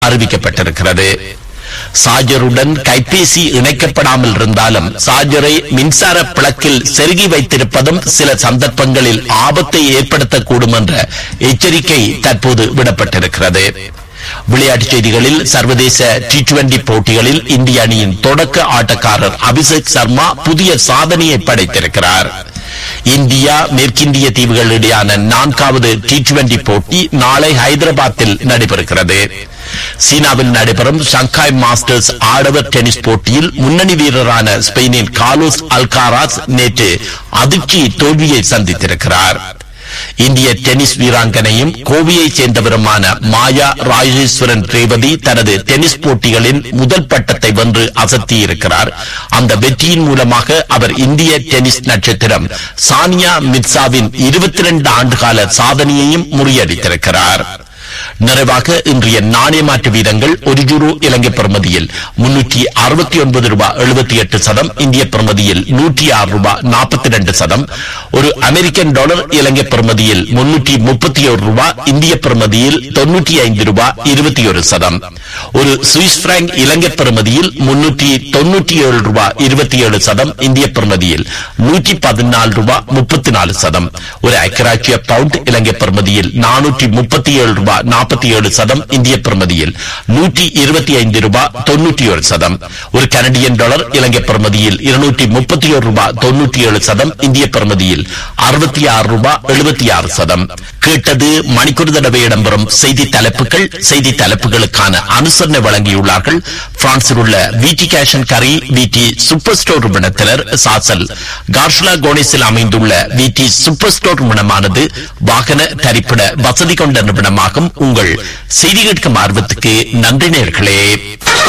அறிவிக்கப்பட்டிருக்கிறது சார்ஜருடன் கைபேசி இணைக்கப்படாமல் இருந்தாலும் சார்ஜரை மின்சார பிளக்கில் செருகி வைத்திருப்பதும் சில சந்தர்ப்பங்களில் ஆபத்தை ஏற்படுத்தக்கூடும் என்ற எச்சரிக்கை தற்போது விடப்பட்டிருக்கிறது விளையாட்டுச் செய்திகளில் சர்வதேச டி டுவெண்டி போட்டிகளில் இந்திய அணியின் தொடக்க ஆட்டக்காரர் அபிஷேக் சர்மா புதிய சாதனையை படைத்திருக்கிறார் இந்தியா மேற்கிந்திய தீவுகள் இடையான நான்காவது டி டுவெண்டி போட்டி நாளை ஹைதராபாத்தில் நடைபெறுகிறது சீனாவில் நடைபெறும் ஷங்காய் மாஸ்டர்ஸ் ஆடவர் டென்னிஸ் போட்டியில் முன்னணி வீரரான ஸ்பெயினின் காலோஸ் அல்காராஸ் நேற்று அதிர்ச்சி தோல்வியை சந்தித்திருக்கிறார் இந்திய டென்னிஸ் வீராங்கனையும் கோவையைச் சேர்ந்தவருமான மாயா ராஜேஸ்வரன் ரேவதி தனது டென்னிஸ் போட்டிகளின் முதல் பட்டத்தை வென்று அசத்தியிருக்கிறார் அந்த வெற்றியின் மூலமாக அவர் இந்திய டென்னிஸ் நட்சத்திரம் சானியா மிர்சாவின் இருபத்தி ரெண்டு ஆண்டுகால சாதனையையும் முறியடித்திருக்கிறார் நிறைவாக இன்றைய நாணய மாற்று வீதங்கள் ஒரு யூரோ இலங்கை பிரமதியில் முன்னூற்றி அறுபத்தி ஒன்பது ரூபாய் எழுபத்தி எட்டு சதம் இந்திய பிரமதியில் நூற்றி ஆறு ரூபாய் நாற்பத்தி ரெண்டு சதம் ஒரு அமெரிக்கன் டாலர் இலங்கை பிரமதியில் முன்னூற்றி முப்பத்தி ஒரு ரூபாய் இந்திய பிரமதியில் தொன்னூற்றி ஐந்து ரூபாய் இருபத்தி ஒரு சதம் ஒரு சுவிஸ் பிராங்க் இலங்கை பிரமதியில் முன்னூற்றி தொன்னூற்றி ஏழு ரூபாய் இருபத்தி ஏழு சதம் இந்திய பிரமதியில் நூற்றி பதினாலு ரூபாய் முப்பத்தி நாலு சதம் ஒரு ஐக்கராட்சிய பவுண்ட் இலங்கை பிரமதியில் நானூற்றி முப்பத்தி ஏழு ரூபாய் நாற்பத்தி ஏழு சதம் இந்திய பிரமதியில் நூற்றி இருபத்தி ஐந்து ரூபாய் தொன்னூற்றி ஒரு சதம் ஒரு கனடியன் டாலர் இலங்கை பிரமதியில் இருநூற்றி முப்பத்தி ஒரு ரூபாய் தொன்னூற்றி ஏழு சதம் இந்திய பிரமதியில் அறுபத்தி ஆறு ரூபாய் எழுபத்தி ஆறு சதம் கேட்டது மணிக்கூர் தடவை இடம்பெறும் செய்தி தலைப்புகள் செய்தி தலைப்புகளுக்கான அனுசரணை வழங்கியுள்ளார்கள் பிரான்சில் உள்ள விடி கேஷன் கரி விடி சூப்பர் ஸ்டோர் நிறுவனத்தினர் சாசல் கார்ஷலா கோனிஸில் அமைந்துள்ள விடி சூப்பர் ஸ்டோர் நிறுவனமானது வாகன தரிப்பிட வசதி கொண்ட நிறுவனமாகும் உங்கள் செய்தி கேட்கும் ஆர்வத்துக்கு நன்றி நேர்களே